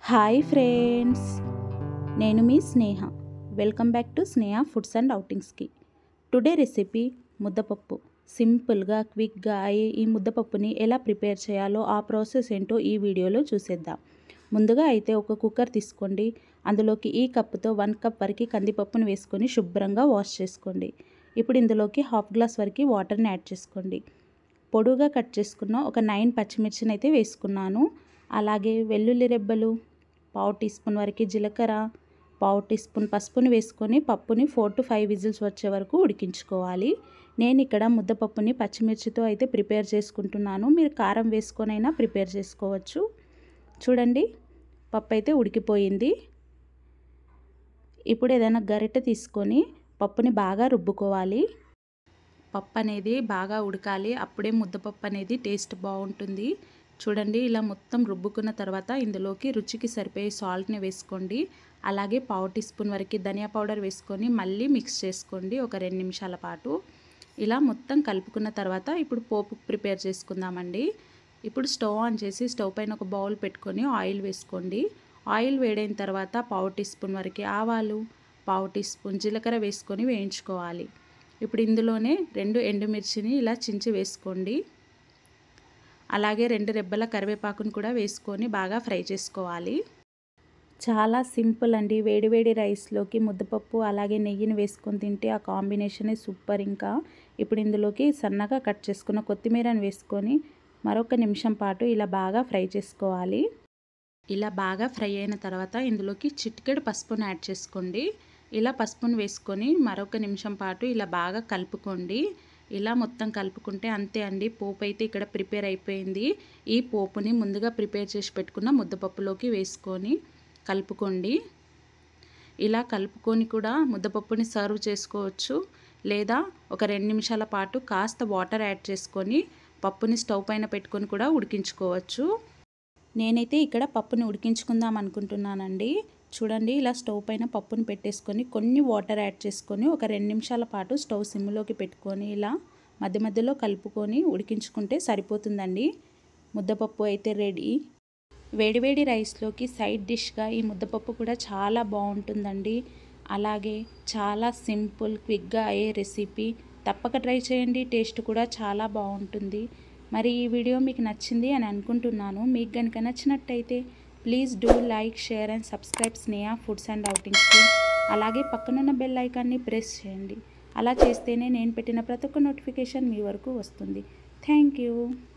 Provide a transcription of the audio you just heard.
hi friends నేను మీ Sneha welcome back to Sneha foods and అవుటింగ్స్కి టుడే రెసిపీ ముద్దపప్పు సింపుల్గా క్విక్గా అయ్యే ఈ ముద్దపప్పుని ఎలా ప్రిపేర్ చేయాలో ఆ ప్రాసెస్ ఏంటో ఈ వీడియోలో చూసేద్దాం ముందుగా అయితే ఒక కుక్కర్ తీసుకోండి అందులోకి ఈ కప్పుతో వన్ కప్ వరకు కందిపప్పును వేసుకొని శుభ్రంగా వాష్ చేసుకోండి ఇప్పుడు ఇందులోకి హాఫ్ గ్లాస్ వరకు వాటర్ని యాడ్ చేసుకోండి పొడుగా కట్ చేసుకున్న ఒక నైన్ పచ్చిమిర్చిని అయితే వేసుకున్నాను అలాగే వెల్లుల్లి రెబ్బలు పావు టీ స్పూన్ వరకు జీలకర్ర పావు టీ స్పూన్ పసుపుని వేసుకొని పప్పుని ఫోర్ టు ఫైవ్ విజిల్స్ వచ్చే వరకు ఉడికించుకోవాలి నేను ఇక్కడ ముద్దపప్పుని పచ్చిమిర్చితో అయితే ప్రిపేర్ చేసుకుంటున్నాను మీరు కారం వేసుకొనైనా ప్రిపేర్ చేసుకోవచ్చు చూడండి పప్పు అయితే ఉడికిపోయింది ఇప్పుడు ఏదైనా గరిటె తీసుకొని పప్పుని బాగా రుబ్బుకోవాలి పప్పు అనేది బాగా ఉడకాలి అప్పుడే ముద్దపప్పు అనేది టేస్ట్ బాగుంటుంది చూడండి ఇలా మొత్తం రుబ్బుకున్న తర్వాత ఇందులోకి రుచికి సరిపోయే సాల్ట్ని వేసుకోండి అలాగే పావు టీ స్పూన్ వరకు ధనియా పౌడర్ వేసుకొని మళ్ళీ మిక్స్ చేసుకోండి ఒక రెండు నిమిషాల పాటు ఇలా మొత్తం కలుపుకున్న తర్వాత ఇప్పుడు పోపు ప్రిపేర్ చేసుకుందామండి ఇప్పుడు స్టవ్ ఆన్ చేసి స్టవ్ పైన ఒక బౌల్ పెట్టుకొని ఆయిల్ వేసుకోండి ఆయిల్ వేడైన తర్వాత పావు టీ స్పూన్ వరకు ఆవాలు పావు టీ స్పూన్ జీలకర్ర వేసుకొని వేయించుకోవాలి ఇప్పుడు ఇందులోనే రెండు ఎండుమిర్చిని ఇలా చించి వేసుకోండి అలాగే రెండు రెబ్బల కరివేపాకును కూడా వేసుకొని బాగా ఫ్రై చేసుకోవాలి చాలా సింపుల్ అండి వేడివేడి రైస్లోకి ముద్దపప్పు అలాగే నెయ్యిని వేసుకొని తింటే ఆ కాంబినేషనే సూపర్ ఇంకా ఇప్పుడు ఇందులోకి సన్నగా కట్ చేసుకున్న కొత్తిమీరని వేసుకొని మరొక నిమిషం పాటు ఇలా బాగా ఫ్రై చేసుకోవాలి ఇలా బాగా ఫ్రై అయిన తర్వాత ఇందులోకి చిటికెడు పసుపును యాడ్ చేసుకోండి ఇలా పసుపును వేసుకొని మరొక నిమిషం పాటు ఇలా బాగా కలుపుకోండి ఇలా మొత్తం కలుపుకుంటే అంతే అండి పోపు అయితే ఇక్కడ ప్రిపేర్ అయిపోయింది ఈ పోపుని ముందుగా ప్రిపేర్ చేసి పెట్టుకున్న ముద్దపప్పులోకి వేసుకొని కలుపుకోండి ఇలా కలుపుకొని కూడా ముద్దపప్పుని సర్వ్ చేసుకోవచ్చు లేదా ఒక రెండు నిమిషాల పాటు కాస్త వాటర్ యాడ్ చేసుకొని పప్పుని స్టవ్ పైన పెట్టుకొని కూడా ఉడికించుకోవచ్చు నేనైతే ఇక్కడ పప్పుని ఉడికించుకుందాం అనుకుంటున్నానండి చూడండి ఇలా స్టవ్ పైన పప్పుని పెట్టేసుకొని కొన్ని వాటర్ యాడ్ చేసుకొని ఒక రెండు నిమిషాల పాటు స్టవ్ సిమ్లోకి పెట్టుకొని ఇలా మధ్య మధ్యలో కలుపుకొని ఉడికించుకుంటే సరిపోతుందండి ముద్దపప్పు అయితే రెడీ వేడివేడి రైస్లోకి సైడ్ డిష్గా ఈ ముద్దపప్పు కూడా చాలా బాగుంటుందండి అలాగే చాలా సింపుల్ క్విక్గా అయ్యే రెసిపీ తప్పక ట్రై చేయండి టేస్ట్ కూడా చాలా బాగుంటుంది మరి ఈ వీడియో మీకు నచ్చింది అని అనుకుంటున్నాను మీకు కనుక నచ్చినట్టయితే please do like share and subscribe Sneha foods and అవుటింగ్స్కి అలాగే పక్కనున్న బెల్ ఐకాన్ని ప్రెస్ చేయండి అలా చేస్తేనే నేను పెట్టిన ప్రతి ఒక్క నోటిఫికేషన్ మీ వరకు వస్తుంది థ్యాంక్ యూ